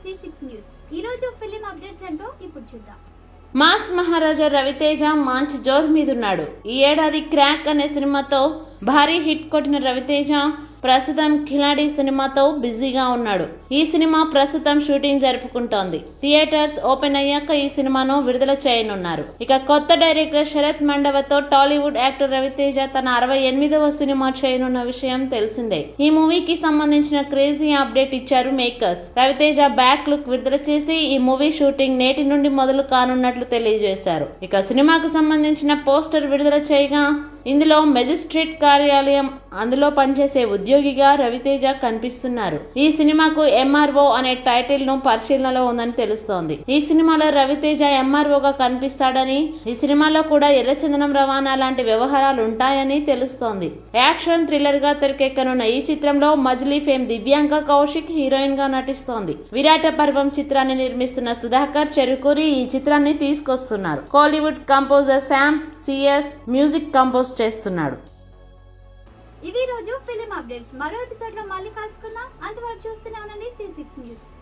C six news ఈ రోజు film updates ఏంటో ఇప్పుడు చూద్దాం మాస్ మహారాజా రవితేజ మంచి జోరు మీదున్నాడు ఈ ఏడాది క్రాక్ అనే సినిమాతో భారీ హిట్ కొట్టిన రవితేజ ప్రస్తుతం ఖిలాడి సినిమాతో బిజీగా ఉన్నాడు ఈ సినిమా ప్రస్తుతం షూటింగ్ జరుపుకుంటోంది థియేటర్స్ ఓపెన్ అయ్యాక ఈ సినిమాను విడుదల చేయనున్నారు ఇక కొత్త డైరెక్టర్ శరత్ మండవతో టాలీవుడ్ యాక్టర్ రవితేజ తన అరవై ఎనిమిదవ సినిమా చేయనున్న విషయం తెలిసిందే ఈ మూవీకి సంబంధించిన క్రేజీ అప్డేట్ ఇచ్చారు మేకర్స్ రవితేజ బ్యాక్ లుక్ విడుదల చేసి ఈ మూవీ షూటింగ్ నేటి నుండి మొదలు కానున్నట్లు తెలియజేశారు ఇక సినిమాకు సంబంధించిన పోస్టర్ విడుదల చేయగా ఇందులో మెజిస్ట్రేట్ కార్యాలయం అందులో పనిచేసే ఉద్యోగిగా రవితేజ కనిపిస్తున్నారు ఈ సినిమాకు ఎంఆర్ఓ అనే టైటిల్ ను పరిశీలనలో ఉందని తెలుస్తోంది ఈ సినిమాలో రవితేజ ఎంఆర్ఓగా కనిపిస్తాడని ఈ సినిమాలో కూడా ఎర్రచందనం రవాణా లాంటి వ్యవహారాలు ఉంటాయని తెలుస్తోంది యాక్షన్ థ్రిల్లర్ గా తెరకెక్కనున్న ఈ చిత్రంలో మజిలీ ఫేమ్ దివ్యాంక కౌశిక్ హీరోయిన్ గా నటిస్తోంది విరాట పర్వం చిత్రాన్ని నిర్మిస్తున్న సుధాకర్ చెరుకూరి ఈ చిత్రాన్ని తీసుకొస్తున్నారు Kollywood composer Sam CS music compose చేస్తున్నాడు ఇవి ఈ రోజు ఫిలిం అప్డేట్స్ మరో ఎపిసోడ్ లో మళ్ళీ కలుసుకుందాం అంతవరకు చూస్తూనే ఉండండి సి సిక్స్ న్యూస్